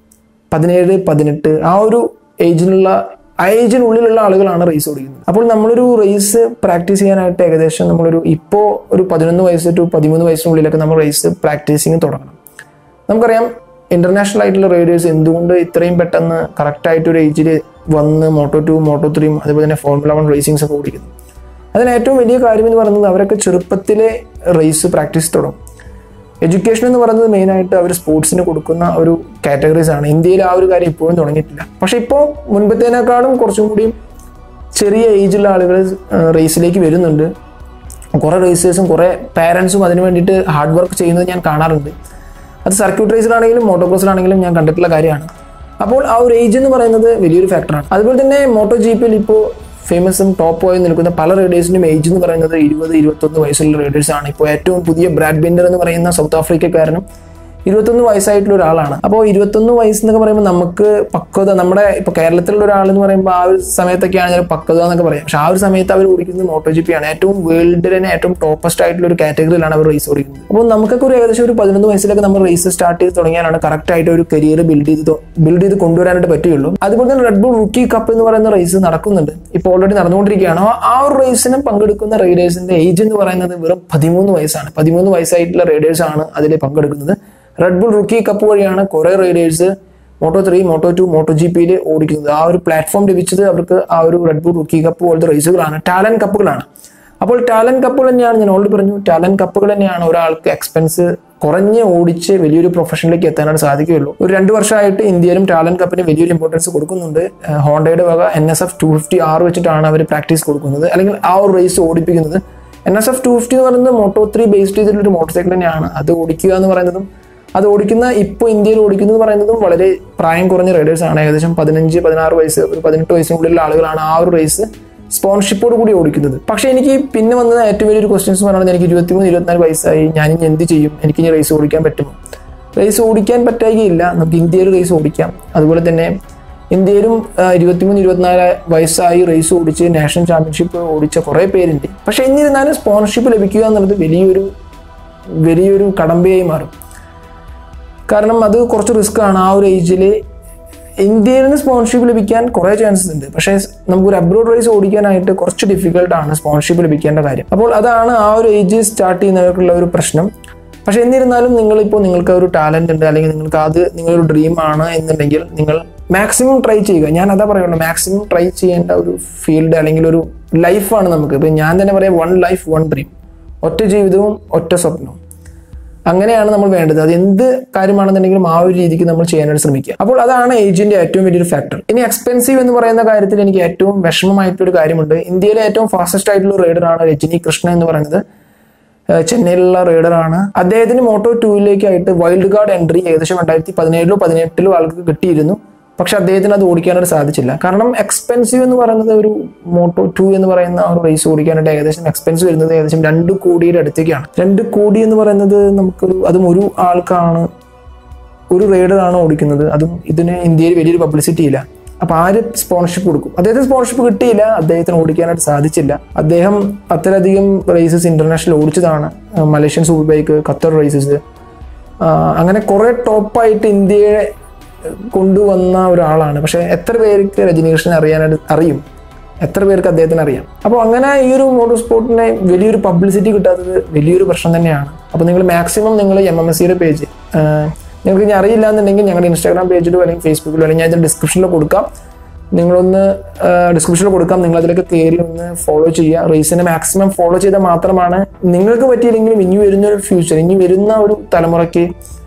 പതിനേഴ് പതിനെട്ട് ആ ഒരു ഏജിനുള്ള ആ ഏജിനുള്ളിലുള്ള ആളുകളാണ് റേസ് ഓടിക്കുന്നത് അപ്പോൾ നമ്മളൊരു റേസ് പ്രാക്ടീസ് ചെയ്യാനായിട്ട് ഏകദേശം നമ്മളൊരു ഇപ്പോൾ ഒരു പതിനൊന്ന് വയസ്സ് ടു പതിമൂന്ന് വയസ്സിനുള്ളിലൊക്കെ നമ്മൾ റേസ് പ്രാക്ടീസിങ് തുടങ്ങണം നമുക്കറിയാം ഇന്റർനാഷണൽ ആയിട്ടുള്ള റൈഡേഴ്സ് എന്തുകൊണ്ട് ഇത്രയും പെട്ടെന്ന് കറക്റ്റ് ആയിട്ട് ഒരു ഏജിൽ വന്ന് മോട്ടോ ടു മോട്ടോ ത്രീയും അതുപോലെ തന്നെ ഫോർമുല വൺ റേസിംഗ്സ് ഒക്കെ ഓടിക്കുന്നു അതിന് ഏറ്റവും വലിയ കാര്യം എന്ന് പറയുന്നത് അവരൊക്കെ ചെറുപ്പത്തിലെ റേസ് പ്രാക്ടീസ് തുടങ്ങും എഡ്യൂക്കേഷൻ എന്ന് പറയുന്നത് മെയിനായിട്ട് അവർ സ്പോർട്സിന് കൊടുക്കുന്ന ഒരു കാറ്റഗറീസ് ആണ് ഇന്ത്യയിൽ ആ ഒരു കാര്യം ഇപ്പോഴും തുടങ്ങിയിട്ടില്ല പക്ഷെ ഇപ്പോൾ മുൻപത്തേനേക്കാളും കുറച്ചും കൂടിയും ചെറിയ ഏജുള്ള ആളുകൾ റേസിലേക്ക് വരുന്നുണ്ട് കുറേ റേസേഴ്സും കുറേ പാരൻസും അതിന് വേണ്ടിയിട്ട് ഹാർഡ് വർക്ക് ചെയ്യുന്നത് ഞാൻ കാണാറുണ്ട് അത് സർക്യൂട്ട് റേസിലാണെങ്കിലും മോട്ടോക്രോസിലാണെങ്കിലും ഞാൻ കണ്ടിട്ടുള്ള കാര്യമാണ് അപ്പോൾ ആ ഒരു ഏജ് എന്ന് പറയുന്നത് വലിയൊരു ഫാക്ടറാണ് അതുപോലെ തന്നെ മോട്ടോ ജി പിയിൽ ഇപ്പോൾ ഫേമസും ടോപ്പ് ആയി നിൽക്കുന്ന പല റൈഡേഴ്സിനും ഏജ് എന്ന് പറയുന്നത് ഇരുപത് ഇരുപത്തൊന്ന് വയസ്സുള്ള റൈഡേഴ്സ് ആണ് ഇപ്പോൾ ഏറ്റവും പുതിയ ബ്രാഡ് ബിൻഡർ എന്ന് പറയുന്ന സൗത്ത് ആഫ്രിക്കക്കാരനും ഇരുപത്തൊന്ന് വയസ്സായിട്ടുള്ള ഒരാളാണ് അപ്പോൾ ഇരുപത്തൊന്ന് വയസ്സ് എന്നൊക്കെ പറയുമ്പോൾ നമുക്ക് പക്വത നമ്മുടെ ഇപ്പോൾ കേരളത്തിലുള്ള ഒരാൾ എന്ന് പറയുമ്പോൾ ആ ഒരു സമയത്തൊക്കെയാണ് ഞാൻ പക്വത എന്നൊക്കെ പറയാം പക്ഷെ ആ ഒരു സമയത്ത് അവർ ഓടിക്കുന്നത് മോട്ടോ ജി പി ആണ് ഏറ്റവും വേൾഡിൽ തന്നെ ഏറ്റവും ടോപ്പസ്റ്റ് ആയിട്ടുള്ള ഒരു കാറ്റഗറിയിലാണ് അവർ റേസ് ഓടിക്കുന്നത് അപ്പോൾ നമുക്കൊക്കെ ഒരു ഏകദേശം ഒരു പതിനൊന്ന് വയസ്സിലൊക്കെ നമ്മൾ റേസ് സ്റ്റാർട്ട് ചെയ്ത് തുടങ്ങിയാലാണ് കറക്റ്റ് ആയിട്ട് ഒരു കരിയർ ബിൽഡ് ചെയ്ത് ബിൽഡ് ചെയ്ത് കൊണ്ടുവരാനായിട്ട് പറ്റുള്ളൂ അതുപോലെ തന്നെ റെഡ് ബുൾ റുക്കി കപ്പ് എന്ന് പറയുന്ന റേസ് നടക്കുന്നുണ്ട് ഇപ്പോൾ ഓൾറെഡി നടന്നുകൊണ്ടിരിക്കുകയാണ് ആ- ആ ഒരു റേസിനും പങ്കെടുക്കുന്ന റൈഡേഴ്സിന്റെ ഏജ് എന്ന് പറയുന്നത് വെറും പതിമൂന്ന് വയസ്സാണ് പതിമൂന്ന് വയസ്സായിട്ടുള്ള റൈഡേഴ്സ് ആണ് അതിൽ പങ്കെടുക്കുന്നത് റെഡ് ബുൾ റുക്കി കപ്പ് വഴിയാണ് കുറെ riders moto three moto two moto G പിയിൽ ഓടിക്കുന്നത് ആ ഒരു പ്ലാറ്റ്ഫോം ലഭിച്ചത് അവർക്ക് ആ ഒരു റെഡ് ബുൾ റുക്കി കപ്പ് പോലത്തെ റേസുകളാണ് ടാലന്റ് കപ്പുകളാണ് അപ്പോൾ ടാലന്റ് കപ്പുകൾ തന്നെയാണ് ഞാൻ ഓൾറെഡി പറഞ്ഞു ടാലന്റ് കപ്പുകൾ തന്നെയാണ് ഒരാൾക്ക് എക്സ്പെൻസ് കുറഞ്ഞ് ഓടിച്ച് വലിയൊരു പ്രൊഫഷനിലേക്ക് എത്താനായിട്ട് സാധിക്കുകയുള്ളൂ ഒരു രണ്ട് വർഷമായിട്ട് ഇന്ത്യയിലും ടാലന്റ് കപ്പിന് വലിയൊരു ഇമ്പോർട്ടൻസ് കൊടുക്കുന്നുണ്ട് ഏഹ് ഹോണ്ടയുടെ വക N S F two fifty R വെച്ചിട്ടാണ് അവർ പ്രാക്ടീസ് കൊടുക്കുന്നത് അല്ലെങ്കിൽ ആ ഒരു റേസ് ഓടിപ്പിക്കുന്നത് N S F two fifty എന്ന് പറയുന്നത് മോട്ടോ ത്രീ ബേസ്ഡ് ചെയ്തിട്ടുള്ള ഒരു മോട്ടോർ സൈക്കിൾ തന്നെയാണ് അത് ഓടിക്കുക എന്ന് പറയുന്നതും അത് ഓടിക്കുന്ന ഇപ്പോൾ ഇന്ത്യയിൽ ഓടിക്കുന്നത് പറയുന്നതും വളരെ പ്രായം കുറഞ്ഞ റൈഡേഴ്സ് ആണ് ഏകദേശം പതിനഞ്ച് പതിനാറ് വയസ്സ് ഒരു പതിനെട്ട് വയസ്സിനുള്ളിലുള്ള ആളുകളാണ് ആ ഒരു റേസ് സ്പോൺഷിപ്പോട് കൂടി ഓടിക്കുന്നത് പക്ഷേ എനിക്ക് പിന്നെ വന്നത് ഏറ്റവും വലിയൊരു ക്വസ്റ്റ്യൻസ് പറയുന്നത് എനിക്ക് ഇരുപത്തിമൂന്ന് ഇരുപത്തിനാല് വയസ്സായി ഞാൻ ഇനി എന്ത് ചെയ്യും എനിക്ക് ഇനി റേസ് ഓടിക്കാൻ പറ്റുമോ റേസ് ഓടിക്കാൻ പറ്റായികയില്ല നമുക്ക് ഇന്ത്യയിൽ റേസ് ഓടിക്കാം അതുപോലെ തന്നെ ഇന്ത്യയിലും ആ, ഇരുപത്തിമൂന്ന് ഇരുപത്തിനാല് വയസ്സായി റേസ് ഓടിച്ച് നാഷണൽ ചാമ്പ്യൻഷിപ്പ് ഓടിച്ച കുറേ പേരുണ്ട് പക്ഷേ എന്നിരുന്നാലും സ്പോൺഷിപ്പ് ലഭിക്കുക എന്നുള്ളത് വലിയൊരു വലിയൊരു കടമ്പയായി മാറും കാരണം അത് കുറച്ച് റിസ്ക് ആണ് ആ ഒരു ഏജിൽ ഇന്ത്യയിൽ നിന്ന് സ്പോൺഷിപ്പ് ലഭിക്കാൻ കുറേ ചാൻസസ് ഉണ്ട് പക്ഷേ നമുക്കൊരു അബ്രോഡ് റേസ് ഓടിക്കാനായിട്ട് കുറച്ച് ഡിഫിക്കൽട്ട് ആണ് സ്പോൺഷിപ്പ് ലഭിക്കേണ്ട കാര്യം അപ്പോൾ അതാണ് ആ ഒരു ഏജ് സ്റ്റാർട്ട് ചെയ്യുന്നവർക്കുള്ള ഒരു പ്രശ്നം പക്ഷെ എന്നിരുന്നാലും നിങ്ങളിപ്പോൾ നിങ്ങൾക്ക് ആ ഒരു ടാലന്റ് ഉണ്ട് അല്ലെങ്കിൽ നിങ്ങൾക്ക് അത് നിങ്ങളൊരു ഡ്രീം ആണ് എന്നുണ്ടെങ്കിൽ നിങ്ങൾ മാക്സിമം ട്രൈ ചെയ്യുക ഞാൻ അതാ പറയുള്ളൂ മാക്സിമം ട്രൈ ചെയ്യേണ്ട ഒരു ഫീൽഡ് അല്ലെങ്കിൽ ഒരു ലൈഫാണ് നമുക്ക് ഇപ്പം ഞാൻ തന്നെ പറയാം വൺ ലൈഫ് വൺ ഡ്രീം ഒറ്റ ജീവിതവും ഒറ്റ സ്വപ്നവും അങ്ങനെയാണ് നമ്മൾ വേണ്ടത് അത് എന്ത് കാര്യമാണെന്നുണ്ടെങ്കിലും ആ ഒരു രീതിക്ക് നമ്മൾ ചെയ്യാനായിട്ട് ശ്രമിക്കുക അപ്പോൾ അതാണ് ഏജിന്റെ ഏറ്റവും വലിയൊരു ഫാക്ടർ ഇനി എക്സ്പെൻസീവ് എന്ന് പറയുന്ന കാര്യത്തിൽ എനിക്ക് ഏറ്റവും വിഷമമായിട്ടൊരു കാര്യമുണ്ട് ഇന്ത്യയിലെ ഏറ്റവും ഫാസ്റ്റസ്റ്റ് ആയിട്ടുള്ള റൈഡറാണ് രജനി കൃഷ്ണ എന്ന് പറയുന്നത് ഏഹ് ചെന്നൈയിലുള്ള റൈഡറാണ് അദ്ദേഹത്തിന് മോട്ടോ ടൂയിലേക്കായിട്ട് വൈൽഡ് കാർഡ് എൻട്രി ഏകദേശം രണ്ടായിരത്തി പതിനേഴിലോ പതിനെട്ടിലോ ആൾക്ക് കിട്ടിയിരുന്നു പക്ഷെ അദ്ദേഹത്തിന് അത് ഓടിക്കാനായിട്ട് സാധിച്ചില്ല കാരണം എക്സ്പെൻസീവ് എന്ന് പറയുന്നത് ഒരു മോട്ടോ ടു എന്ന് പറയുന്ന ആ ഒരു റേസ് ഓടിക്കാനായിട്ട് ഏകദേശം എക്സ്പെൻസ് വരുന്നത് ഏകദേശം രണ്ട് കോടിയുടെ അടുത്തേക്കാണ് രണ്ട് കോടി എന്ന് പറയുന്നത് നമുക്കൊരു അതും ഒരു ആൾക്കാണ് ഒരു റൈഡറാണ് ഓടിക്കുന്നത് അതും ഇതിന് ഇന്ത്യയിൽ വലിയൊരു പബ്ലിസിറ്റി ഇല്ല അപ്പൊ ആര് സ്പോൺഷിപ്പ് കൊടുക്കും അദ്ദേഹത്തിന് സ്പോൺഷിപ്പ് കിട്ടിയില്ല അദ്ദേഹത്തിന് ഓടിക്കാനായിട്ട് സാധിച്ചില്ല അദ്ദേഹം അത്രയധികം റേസസ് ഇന്റർനാഷണൽ ഓടിച്ചതാണ് ആ, Malaysian super bike Qatar races അങ്ങനെ കുറെ ടോപ്പായിട്ട് ഇന്ത്യയെ കൊണ്ടുവന്ന ഒരാളാണ് പക്ഷെ എത്ര പേർക്ക് രജനീകൃഷ്ണൻ അറിയാനായിട്ട് അറിയും എത്ര പേർക്ക് അദ്ദേഹത്തിന് അറിയാം അപ്പോൾ അങ്ങനെ ഈ ഒരു മോട്ടോർ സ്പോർട്ടിനെ വലിയൊരു പബ്ലിസിറ്റി കിട്ടാത്തത് വലിയൊരു പ്രശ്നം തന്നെയാണ് അപ്പോൾ നിങ്ങൾ മാക്സിമം നിങ്ങൾ എം എം എസ് സിയുടെ പേജ് നിങ്ങൾക്ക് ഇനി അറിയില്ല എന്നുണ്ടെങ്കിൽ ഞങ്ങളുടെ ഇൻസ്റ്റാഗ്രാം പേജിലോ അല്ലെങ്കിൽ ഫേസ്ബുക്കിലോ അല്ലെങ്കിൽ ഞാൻ ഇതിൽ ഡിസ്ക്രിപ്ഷനിൽ കൊടുക്കാം നിങ്ങളൊന്ന് ഡിസ്ക്രിപ്ഷനിൽ കൊടുക്കാം നിങ്ങൾ അതിലൊക്കെ കയറി ഒന്ന് ഫോളോ ചെയ്യുക റേസിനെ മാക്സിമം ഫോളോ ചെയ്താൽ മാത്രമാണ് നിങ്ങൾക്ക് പറ്റിയില്ലെങ്കിലും ഇനി വരുന്ന ഒരു ഫ്യൂച്ചർ ഇനി വരുന്ന ഒരു തലമുറയ്ക്ക്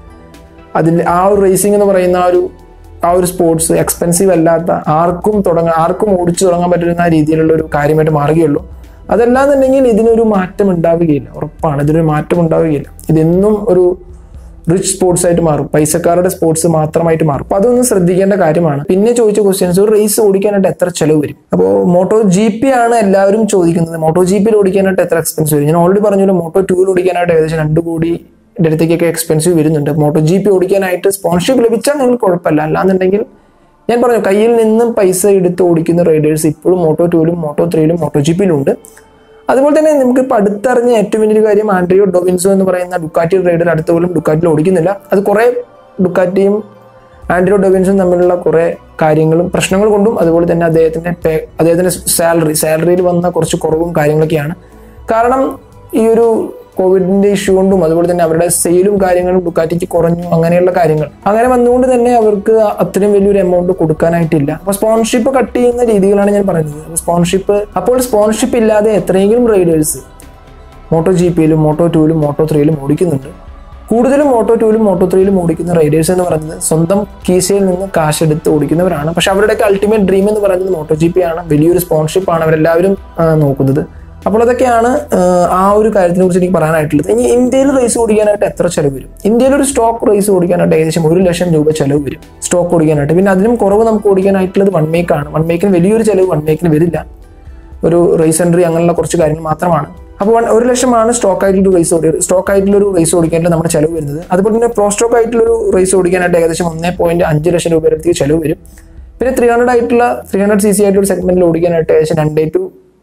അതിൽ ആ ഒരു റേസിംഗ് എന്ന് പറയുന്ന ആ ഒരു ആ ഒരു സ്പോർട്സ് എക്സ്പെൻസീവ് അല്ലാത്ത ആർക്കും തുടങ്ങാൻ ആർക്കും ഓടിച്ചു തുടങ്ങാൻ പറ്റുന്ന രീതിയിലുള്ള ഒരു കാര്യമായിട്ട് മാറുകയുള്ളൂ അതല്ലാന്നുണ്ടെങ്കിൽ ഇതിനൊരു മാറ്റം ഉണ്ടാവുകയില്ല ഉറപ്പാണ് ഇതിനൊരു മാറ്റം ഉണ്ടാവുകയില്ല ഇതെന്നും ഒരു റിച്ച് സ്പോർട്സ് ആയിട്ട് മാറും പൈസക്കാരുടെ സ്പോർട്സ് മാത്രമായിട്ട് മാറും അപ്പൊ അതൊന്ന് ശ്രദ്ധിക്കേണ്ട കാര്യമാണ് പിന്നെ ചോദിച്ച ക്വസ്റ്റ്യൻസ് ഒരു റേസ് ഓടിക്കാനായിട്ട് എത്ര ചെലവ് വരും അപ്പോൾ മോട്ടോ ജി പി ആണ് എല്ലാവരും ചോദിക്കുന്നത് മോട്ടോ ജി പിയിൽ ഓടിക്കാനായിട്ട് എത്ര എക്സ്പെൻസ് വരും ഞാൻ ഓൾറെഡി പറഞ്ഞല്ലോ മോട്ടോ ടൂവിൽ ഓടിക്കാനായിട്ട് ഏകദേശം രണ്ട് കോടി ന്റെ അടുത്തേക്കൊക്കെ എക്സ്പെൻസീവ് വരുന്നുണ്ട് മോട്ടോ ജി പി ഓടിക്കാനായിട്ട് സ്പോൺഷിപ്പ് ലഭിച്ചാൽ നിങ്ങൾക്ക് കുഴപ്പമില്ല അല്ലാന്നുണ്ടെങ്കിൽ ഞാൻ പറഞ്ഞു കയ്യിൽ നിന്നും പൈസ എടുത്ത് ഓടിക്കുന്ന റൈഡേഴ്സ് ഇപ്പോഴും മോട്ടോ ടൂവിലും മോട്ടോ ത്രീയിലും മോട്ടോ ജി പിയിലും ഉണ്ട് അതുപോലെ തന്നെ നമുക്ക് ഇപ്പോൾ അടുത്തറിഞ്ഞ ഏറ്റവും വലിയൊരു കാര്യം ആൻഡ്രിയോ ഡൊവിൻസോ എന്ന് പറയുന്ന ഡുക്കാറ്റി റൈഡർ അടുത്ത പോലും ഡുക്കാറ്റിൽ ഓടിക്കുന്നില്ല അത് കുറേ ഡുക്കാറ്റിയും ആൻഡ്രിയോ ഡൊവിൻസും തമ്മിലുള്ള കുറേ കാര്യങ്ങളും പ്രശ്നങ്ങൾ കൊണ്ടും അതുപോലെ തന്നെ അദ്ദേഹത്തിന്റെ പേ അദ്ദേഹത്തിന്റെ സാലറി സാലറിയിൽ വന്ന കുറച്ച് കുറവും കാര്യങ്ങളൊക്കെയാണ് കാരണം ഈ ഒരു കോവിഡിന്റെ ഇഷ്യൂ കൊണ്ടും അതുപോലെ തന്നെ അവരുടെ സെയിലും കാര്യങ്ങളും ഡുക്കാറ്റിക്ക് കുറഞ്ഞു അങ്ങനെയുള്ള കാര്യങ്ങൾ അങ്ങനെ വന്നുകൊണ്ട് തന്നെ അവർക്ക് അത്രയും വലിയൊരു എമൗണ്ട് കൊടുക്കാനായിട്ടില്ല അപ്പൊ സ്പോൺഷിപ്പ് കട്ട് ചെയ്യുന്ന രീതികളാണ് ഞാൻ പറയുന്നത് സ്പോൺഷിപ്പ് അപ്പോൾ സ്പോൺഷിപ്പ് ഇല്ലാതെ എത്രയെങ്കിലും റൈഡേഴ്സ് മോട്ടോ ജി പിയിലും മോട്ടോ ടൂവിലും മോട്ടോ ത്രീയിലും ഓടിക്കുന്നുണ്ട് കൂടുതലും മോട്ടോ ടൂവിലും മോട്ടോ ത്രീയിലും ഓടിക്കുന്ന റൈഡേഴ്സ് എന്ന് പറയുന്നത് സ്വന്തം കീശയിൽ നിന്ന് കാശെടുത്ത് ഓടിക്കുന്നവരാണ് പക്ഷെ അവരുടെയൊക്കെ അൾട്ടിമേറ്റ് ഡ്രീം എന്ന് പറയുന്നത് മോട്ടോ ജി പി ആണ് വലിയൊരു സ്പോൺഷിപ്പ് ആണ് അവരെല്ലാവരും ആ, നോക്കുന്നത് അപ്പോൾ അതൊക്കെയാണ് ആ, ആ ഒരു കാര്യത്തിനെ കുറിച്ച് എനിക്ക് പറയാനായിട്ടുള്ളത് ഇനി ഇന്ത്യയിൽ റേസ് ഓടിക്കാനായിട്ട് എത്ര ചെലവ് വരും ഇന്ത്യയിൽ ഒരു സ്റ്റോക്ക് റേസ് ഓടിക്കാനായിട്ട് ഏകദേശം ഒരു ലക്ഷം രൂപ ചെലവ് വരും സ്റ്റോക്ക് ഓടിക്കാനായിട്ട് പിന്നെ അതിനും കുറവ് നമുക്ക് ഓടിക്കാനായിട്ടുള്ളത് വൺ മേക്ക് ആണ് വൺ മേക്കിന് വലിയൊരു ചെലവ് വൺ മേക്കിന് വരില്ല ഒരു റേസ് എൻട്രി അങ്ങനെയുള്ള കുറച്ച് കാര്യങ്ങൾ മാത്രമാണ് അപ്പോൾ വൺ- ഒരു ലക്ഷമാണ് സ്റ്റോക്ക് ആയിട്ടുള്ള റേസ് ഓടി സ്റ്റോക്ക് ആയിട്ടുള്ള ഒരു റേസ് ഓടിക്കാനായിട്ട് നമ്മുടെ ചെലവ് വരുന്നത് അതുപോലെ തന്നെ പ്രോ സ്റ്റോക്ക് ആയിട്ടുള്ള ഒരു റേസ് ഓടിക്കാനായിട്ട് ഏകദേശം ഒന്നേ പോയിന്റ് അഞ്ച് ലക്ഷം രൂപ അടുത്തേക്ക് ചെലവ് വരും പിന്നെ ത്രീ ഹൺഡ്രഡ് ആയിട്ടുള്ള ത്രീ ഹൺഡ്രഡ് സി സി ആയിട്ടുള്ള ഒരു സെഗ്മെന്റിൽ ഓടിക്കാനായിട്ട് ഏകദേശം രണ്ടേ ടു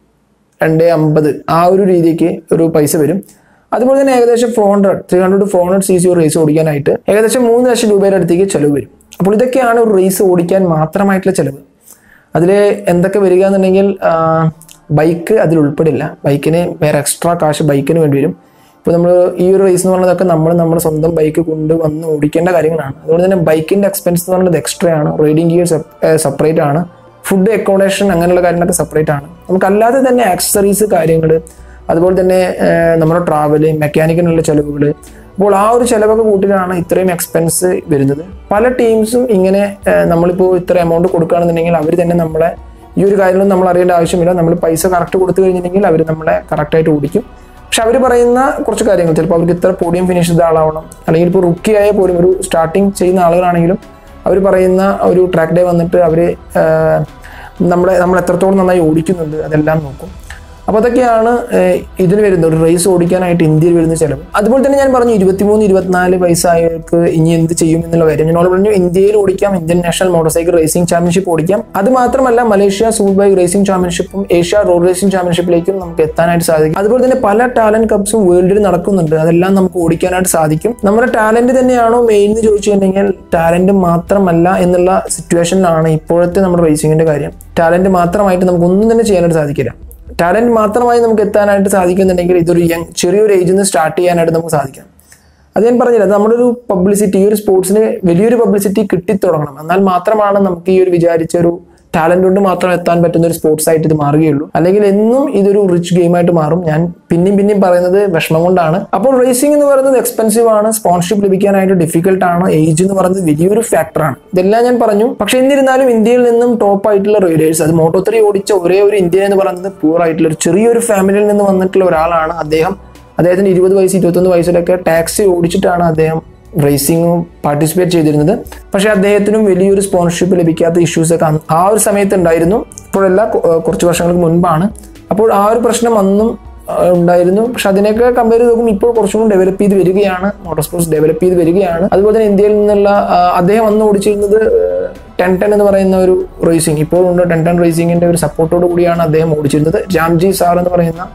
രണ്ട് അമ്പത് ആ ഒരു രീതിക്ക് ഒരു പൈസ വരും അതുപോലെ തന്നെ ഏകദേശം four hundred three hundred four hundred C C ഒരു റേസ് ഓടിക്കാനായിട്ട് ഏകദേശം മൂന്ന് ലക്ഷം രൂപയുടെ അടുത്തേക്ക് ചെലവ് വരും അപ്പോൾ ഇതൊക്കെയാണ് ഒരു റേസ് ഓടിക്കാൻ മാത്രമായിട്ടുള്ള ചെലവ് അതിൽ എന്തൊക്കെ വരിക എന്നുണ്ടെങ്കിൽ ബൈക്ക് അതിൽ ഉൾപ്പെടില്ല ബൈക്കിന് വേറെ എക്സ്ട്രാ കാശ് ബൈക്കിന് വേണ്ടി വരും ഇപ്പോൾ നമ്മൾ ഈ ഒരു റേസ് എന്ന് പറയുന്നതൊക്കെ നമ്മൾ നമ്മുടെ സ്വന്തം ബൈക്ക് കൊണ്ട് വന്ന് ഓടിക്കേണ്ട കാര്യങ്ങളാണ് അതുകൊണ്ട് തന്നെ ബൈക്കിന്റെ എക്സ്പെൻസ് എന്ന് പറയുന്നത് എക്സ്ട്രാ ആണ് റൈഡിങ് ഗിയർ സെപ്പറേറ്റ് ആണ് ഫുഡ് അക്കോമഡേഷൻ അങ്ങനെയുള്ള കാര്യങ്ങളൊക്കെ സെപ്പറേറ്റ് ആണ് നമുക്കല്ലാതെ തന്നെ ആക്സസറീസ് കാര്യങ്ങൾ അതുപോലെ തന്നെ ഏഹ്, നമ്മുടെ ട്രാവല് മെക്കാനിക്കിനുള്ള ചിലവുകൾ അപ്പോൾ ആ ഒരു ചിലവൊക്കെ കൂട്ടിയിട്ടാണ് ഇത്രയും എക്സ്പെൻസ് വരുന്നത് പല ടീംസും ഇങ്ങനെ ഏഹ്, നമ്മളിപ്പോൾ ഇത്ര എമൗണ്ട് കൊടുക്കുകയാണെന്നുണ്ടെങ്കിൽ അവർ തന്നെ നമ്മളെ ഈ ഒരു കാര്യങ്ങളൊന്നും നമ്മൾ അറിയേണ്ട ആവശ്യമില്ല നമ്മൾ പൈസ കറക്റ്റ് കൊടുത്തു കഴിഞ്ഞിട്ടുണ്ടെങ്കിൽ അവർ നമ്മളെ കറക്റ്റായിട്ട് ഓടിക്കും പക്ഷെ അവർ പറയുന്ന കുറച്ച് കാര്യങ്ങൾ ചിലപ്പോൾ അവർക്ക് ഇത്ര പോഡിയം ഫിനിഷ് ചെയ്ത ആളാവണം അല്ലെങ്കിൽ ഇപ്പോൾ റുക്കി ആയ പോലും ഒരു സ്റ്റാർട്ടിങ് ചെയ്യുന്ന ആളുകളാണെങ്കിലും അവർ പറയുന്ന ഒരു ട്രാക്ക് ഡേ വന്നിട്ട് അവർ നമ്മളെ നമ്മൾ എത്രത്തോളം നന്നായി ഓടിക്കുന്നുണ്ട് അതെല്ലാം നോക്കും അപ്പോൾ അതൊക്കെയാണ് ഏഹ്, ഇതിന് വരുന്നത് ഒരു റേസ് ഓടിക്കാനായിട്ട് ഇന്ത്യയിൽ വരുന്ന ചിലവ് അതുപോലെ തന്നെ ഞാൻ പറഞ്ഞു ഇരുപത്തിമൂന്ന് ഇരുപത്തിനാല് വയസ്സായവർക്ക് ഇനി എന്ത് ചെയ്യും എന്നുള്ള കാര്യം ഞാൻ ഓൾറെഡി പറഞ്ഞു ഇന്ത്യയിൽ ഓടിക്കാം Indian national motorcycle racing championship ഓടിക്കാം അത് മാത്രമല്ല മലേഷ്യ സൂപ്പർ ബൈക്ക് റേസിംഗ് ചാമ്പ്യൻഷിപ്പും ഏഷ്യ റോഡ് റേസിംഗ് ചാമ്പ്യൻഷിപ്പിലേക്കും നമുക്ക് എത്താനായിട്ട് സാധിക്കും അതുപോലെ തന്നെ പല ടാലന്റ് കപ്സും വേൾഡിൽ നടക്കുന്നുണ്ട് അതെല്ലാം നമുക്ക് ഓടിക്കാനായിട്ട് സാധിക്കും നമ്മുടെ ടാലന്റ് തന്നെയാണോ മെയിൻ എന്ന് ചോദിച്ചു കഴിഞ്ഞാൽ ടാലന്റ് മാത്രമല്ല എന്നുള്ള സിറ്റുവേഷനിലാണ് ഇപ്പോഴത്തെ നമ്മുടെ റേസിംഗിന്റെ കാര്യം ടാലന്റ് മാത്രമായിട്ട് നമുക്ക് ഒന്നും തന്നെ ചെയ്യാനായിട്ട് സാധിക്കില്ല ടാലന്റ് മാത്രമായി നമുക്ക് എത്താനായിട്ട് സാധിക്കുന്നുണ്ടെങ്കിൽ ഇതൊരു യങ് ചെറിയൊരു ഏജിൽ നിന്ന് സ്റ്റാർട്ട് ചെയ്യാനായിട്ട് നമുക്ക് സാധിക്കാം അത് ഞാൻ പറഞ്ഞില്ല അത് നമ്മുടെ ഒരു പബ്ലിസിറ്റി ഈ ഒരു സ്പോർട്സിന് വലിയൊരു പബ്ലിസിറ്റി കിട്ടിത്തുടങ്ങണം എന്നാൽ മാത്രമാണ് നമുക്ക് ഈ ഒരു വിചാരിച്ച ഒരു ടാലന്റ് കൊണ്ട് മാത്രം എത്താൻ പറ്റുന്ന ഒരു സ്പോർട്സ് ആയിട്ട് ഇത് മാറുകയുള്ളൂ അല്ലെങ്കിൽ എന്നും ഇതൊരു റിച്ച് ഗെയിമായിട്ട് മാറും ഞാൻ പിന്നെയും പിന്നെയും പറയുന്നത് വിഷമം കൊണ്ടാണ് അപ്പോൾ റേസിംഗ് എന്ന് പറയുന്നത് എക്സ്പെൻസീവ് ആണ് സ്പോൺഷിപ്പ് ലഭിക്കാനായിട്ട് ഡിഫിക്കൽട്ട് ആണ് ഏജ് എന്ന് പറയുന്നത് വലിയൊരു ഫാക്ടറാണ് ഇതെല്ലാം ഞാൻ പറഞ്ഞു പക്ഷെ എന്നിരുന്നാലും ഇന്ത്യയിൽ നിന്നും ടോപ്പ് ആയിട്ടുള്ള റൈഡേഴ്സ് അത് മോട്ടോ ത്രീ ഓടിച്ച ഒരേ ഒരു ഇന്ത്യ എന്ന് പറയുന്നത് പൂർ ആയിട്ടുള്ള ഒരു ചെറിയൊരു ഫാമിലിയിൽ നിന്ന് വന്നിട്ടുള്ള ഒരാളാണ് അദ്ദേഹം അദ്ദേഹത്തിന് ഇരുപത് വയസ്സ് ഇരുപത്തൊന്ന് വയസ്സിലൊക്കെ ടാക്സി ഓടിച്ചിട്ടാണ് അദ്ദേഹം റേസിംഗും പാർട്ടിസിപ്പേറ്റ് ചെയ്തിരുന്നത് പക്ഷേ അദ്ദേഹത്തിനും വലിയൊരു സ്പോൺസർഷിപ്പ് ലഭിക്കാത്ത ഇഷ്യൂസ് ഒക്കെ അന്ന് ആ ഒരു സമയത്ത് ഉണ്ടായിരുന്നു ഇപ്പോഴല്ല കൊ- ഏർ കുറച്ച് വർഷങ്ങൾക്ക് മുൻപാണ് അപ്പോൾ ആ ഒരു പ്രശ്നം അന്നും ആ, ഉണ്ടായിരുന്നു പക്ഷെ അതിനൊക്കെ കമ്പയർ ചെയ്ത് നോക്കുമ്പോൾ ഇപ്പോൾ കുറച്ചും കൂടി ഡെവലപ്പ് ചെയ്ത് വരികയാണ് മോട്ടോർ സ്പോർട്സ് ഡെവലപ്പ് ചെയ്ത് വരികയാണ് അതുപോലെ തന്നെ ഇന്ത്യയിൽ നിന്നുള്ള ആ, അദ്ദേഹം അന്ന് ഓടിച്ചിരുന്നത് ടെൻ ടെൻ എന്ന് പറയുന്ന ഒരു റേസിംഗ് ഇപ്പോഴുണ്ട് ടെൻ ടെൻ റേസിംഗിന്റെ ഒരു സപ്പോർട്ടോട് കൂടിയാണ് അദ്ദേഹം ഓടിച്ചിരുന്നത് ജാംജി സാർ എന്ന് പറയുന്ന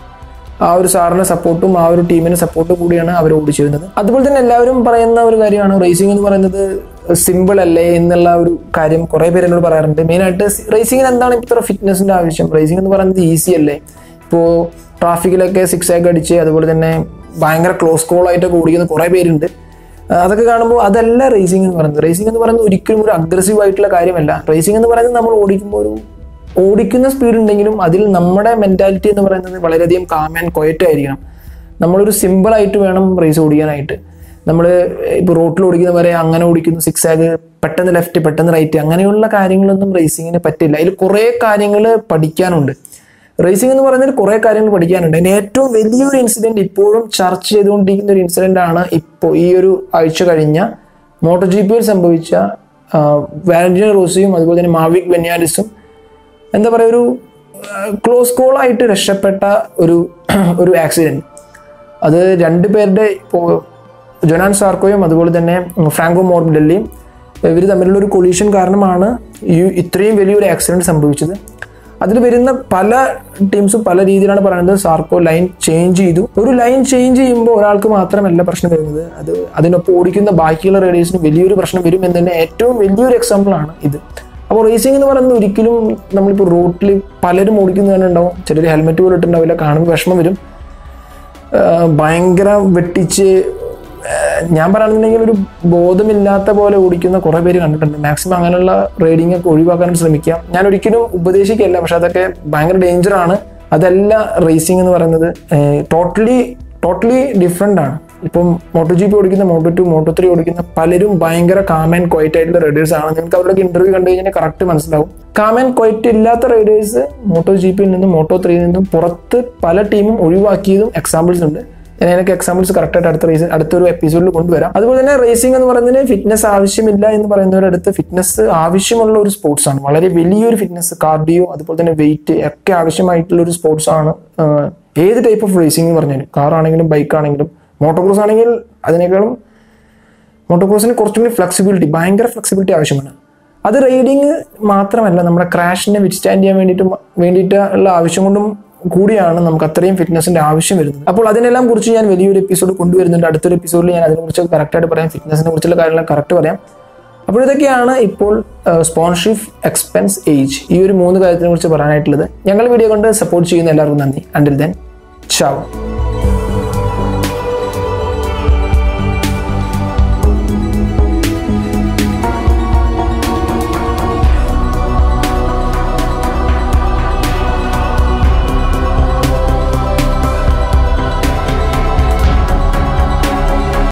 ആ ഒരു സാറിന്റെ സപ്പോർട്ടും ആ ഒരു ടീമിന്റെ സപ്പോർട്ടും കൂടിയാണ് അവർ ഓടിച്ചിരുന്നത് അതുപോലെ തന്നെ എല്ലാവരും പറയുന്ന ഒരു കാര്യമാണ് റേസിംഗ് എന്ന് പറയുന്നത് സിമ്പിൾ അല്ലേ എന്നുള്ള ഒരു കാര്യം കുറെ പേര് എന്നോട് പറയാറുണ്ട് മെയിനായിട്ട് റേസിംഗിന് എന്താണ് ഇത്ര ഫിറ്റ്നസിന്റെ ആവശ്യം റേസിംഗ് എന്ന് പറയുന്നത് ഈസി അല്ലേ ഇപ്പോൾ ട്രാഫിക്കിലൊക്കെ സിക്സ് ആക്ക് അടിച്ച് അതുപോലെ തന്നെ ഭയങ്കര ക്ലോസ് കോൾ ആയിട്ടൊക്കെ ഓടിക്കുന്ന കുറെ പേരുണ്ട് ആ, അതൊക്കെ കാണുമ്പോൾ അതല്ല റേസിംഗ് എന്ന് പറയുന്നത് റേസിംഗ് എന്ന് പറയുന്നത് ഒരിക്കലും ഒരു അഗ്രസീവ് ആയിട്ടുള്ള കാര്യമല്ല റേസിംഗ് എന്ന് പറയുന്നത് നമ്മൾ ഓടിക്കുമ്പോൾ ഒരു ഓടിക്കുന്ന സ്പീഡ് ഉണ്ടെങ്കിലും അതിൽ നമ്മുടെ മെന്റാലിറ്റി എന്ന് പറയുന്നത് വളരെയധികം കാം ആൻഡ് ക്വയറ്റ് ആയിരിക്കണം നമ്മളൊരു സിമ്പിൾ ആയിട്ട് വേണം റേസ് ഓടിക്കാനായിട്ട് നമ്മൾ ഇപ്പോൾ റോട്ടിൽ ഓടിക്കുന്നവരെ അങ്ങനെ ഓടിക്കുന്നു സിക്സ് ആഗ് പെട്ടെന്ന് ലെഫ്റ്റ് പെട്ടെന്ന് റൈറ്റ് അങ്ങനെയുള്ള കാര്യങ്ങളൊന്നും റേസിങ്ങിന് പറ്റില്ല അതിൽ കുറേ കാര്യങ്ങൾ പഠിക്കാനുണ്ട് റേസിംഗ് എന്ന് പറയുന്നതിൽ കുറേ കാര്യങ്ങൾ പഠിക്കാനുണ്ട് അതിന് ഏറ്റവും വലിയൊരു ഇൻസിഡന്റ് ഇപ്പോഴും ചർച്ച ചെയ്തുകൊണ്ടിരിക്കുന്ന ഒരു ഇൻസിഡന്റ് ആണ് ഇപ്പോൾ ഈ ഒരു ആഴ്ച കഴിഞ്ഞ മോട്ടോ ജി പിയിൽ സംഭവിച്ച വാലന്റീന റോസിയും അതുപോലെ തന്നെ മാവിക് ബെന്യാലിസും എന്താ പറയുക ഒരു ക്ലോസ് കോൾ ആയിട്ട് രക്ഷപ്പെട്ട ഒരു ഒരു ആക്സിഡന്റ് അത് രണ്ട് പേരുടെ ഇപ്പോൾ ജൊനാൻ സാർക്കോയും അതുപോലെ തന്നെ ഫ്രാങ്കോ മോർബിഡല്ലിയും ഇവർ തമ്മിലുള്ള ഒരു കൊളീഷൻ കാരണമാണ് ഈ ഇത്രയും വലിയൊരു ആക്സിഡന്റ് സംഭവിച്ചത് അതിൽ വരുന്ന പല ടീംസും പല രീതിയിലാണ് പറയുന്നത് സാർക്കോ ലൈൻ ചേഞ്ച് ചെയ്തു ഒരു ലൈൻ ചേഞ്ച് ചെയ്യുമ്പോൾ ഒരാൾക്ക് മാത്രമല്ല പ്രശ്നം വരുന്നത് അത് അതിനൊപ്പം ഓടിക്കുന്ന ബാക്കിയുള്ള റേഡിയേഴ്സിന് വലിയൊരു പ്രശ്നം വരും എന്നതിന്റെ ഏറ്റവും വലിയൊരു എക്സാമ്പിൾ ആണ് ഇത് അപ്പോൾ റേസിംഗ് എന്ന് പറയുന്നത് ഒരിക്കലും നമ്മളിപ്പോൾ റോട്ടിൽ പലരും ഓടിക്കുന്നതിനുണ്ടാവും ചിലർ ഹെൽമെറ്റ് പോലും ഇട്ടുണ്ടാവില്ല കാണുമ്പോൾ വിഷമം വരും ആഹ് ഭയങ്കര വെട്ടിച്ച് ആഹ് ഞാൻ പറയുകയാണെന്നുണ്ടെങ്കിൽ ഒരു ബോധമില്ലാത്ത പോലെ ഓടിക്കുന്ന കുറേ പേര് കണ്ടിട്ടുണ്ട് മാക്സിമം അങ്ങനെയുള്ള റൈഡിംഗ് ഒക്കെ ഒഴിവാക്കാൻ ശ്രമിക്കാം ഞാൻ ഒരിക്കലും ഉപദേശിക്കല്ല പക്ഷെ അതൊക്കെ ഭയങ്കര ഡേഞ്ചർ ആണ് അതല്ല റേസിംഗ് എന്ന് പറയുന്നത് ടോട്ടലി ടോട്ടലി ഡിഫറെൻ്റ് ആണ് ഇപ്പം മോട്ടോ ജി പി ഓടിക്കുന്ന മോട്ടോ ടു മോട്ടോ ത്രീ ഓടിക്കുന്ന പലരും ഭയങ്കര കാം ആൻഡ് ക്വയറ്റ് ആയിട്ടുള്ള റൈഡേഴ്സ് ആണ് നിങ്ങൾക്ക് അവരുടെ ഇന്റർവ്യൂ കണ്ടു കഴിഞ്ഞാൽ കറക്റ്റ് മനസ്സിലാവും കാം ആൻഡ് ക്വയറ്റ് ഇല്ലാത്ത റൈഡേഴ്സ് മോട്ടോ ജി പിയിൽ നിന്നും മോട്ടോ ത്രീയിൽ നിന്നും പുറത്ത് പല ടീമും ഒഴിവാക്കിയതും എക്സാമ്പിൾസ് ഉണ്ട് ഞാൻ എനിക്ക് എക്സാമ്പിൾസ് കറക്റ്റായിട്ട് അടുത്ത റേസ് അടുത്തൊരു എപ്പിസോഡിൽ കൊണ്ടുവരാം അതുപോലെ തന്നെ റേസിംഗ് എന്ന് പറയുന്നതിന് ഫിറ്റ്നസ് ആവശ്യമില്ല എന്ന് പറയുന്നവരുടെ അടുത്ത് ഫിറ്റ്നസ് ആവശ്യമുള്ള ഒരു സ്പോർട്സ് ആണ് വളരെ വലിയൊരു ഫിറ്റ്നസ് കാർഡിയോ അതുപോലെ തന്നെ വെയിറ്റ് ഒക്കെ ആവശ്യമായിട്ടുള്ള ഒരു സ്പോർട്സ് ആണ് ആഹ് ഏത് ടൈപ്പ് ഓഫ് റേസിംഗ് എന്ന് പറഞ്ഞാലും കാർ ആണെങ്കിലും ബൈക്ക് ആണെങ്കിലും മോട്ടോക്രോസ് ആണെങ്കിൽ അതിനേക്കാളും മോട്ടോക്രോസിന് കുറച്ചും കൂടി ഫ്ലെക്സിബിലിറ്റി ഭയങ്കര ഫ്ലെക്സിബിലിറ്റി ആവശ്യമാണ് അത് റൈഡിങ് മാത്രമല്ല നമ്മുടെ ക്രാഷിനെ വിറ്റ്സ്റ്റാൻഡ് ചെയ്യാൻ വേണ്ടിയിട്ട് മ- വേണ്ടിയിട്ട് ഉള്ള ആവശ്യം കൊണ്ടും കൂടിയാണ് നമുക്ക് അത്രയും ഫിറ്റ്നസിന്റെ ആവശ്യം വരുന്നത് അപ്പോൾ അതിനെല്ലാം കുറിച്ച് ഞാൻ വലിയൊരു എപ്പിസോഡ് കൊണ്ടുവരുന്നുണ്ട് അടുത്തൊരു എപ്പിസോഡിൽ ഞാൻ അതിനെക്കുറിച്ച് കറക്റ്റായിട്ട് പറയാം ഫിറ്റ്നസിനെ കുറിച്ചുള്ള കാര്യങ്ങൾ കറക്റ്റ് പറയാം അപ്പോൾ ഇതൊക്കെയാണ് ഇപ്പോൾ സ്പോൺഷിപ്പ് എക്സ്പെൻസ് ഏജ് ഈ ഒരു മൂന്ന് കാര്യത്തിനെ കുറിച്ച് പറയാനായിട്ടുള്ളത് ഞങ്ങൾ വീഡിയോ കൊണ്ട് സപ്പോർട്ട് ചെയ്യുന്ന എല്ലാവർക്കും നന്ദി അണ്ടിൽ ദെൻ ചാവും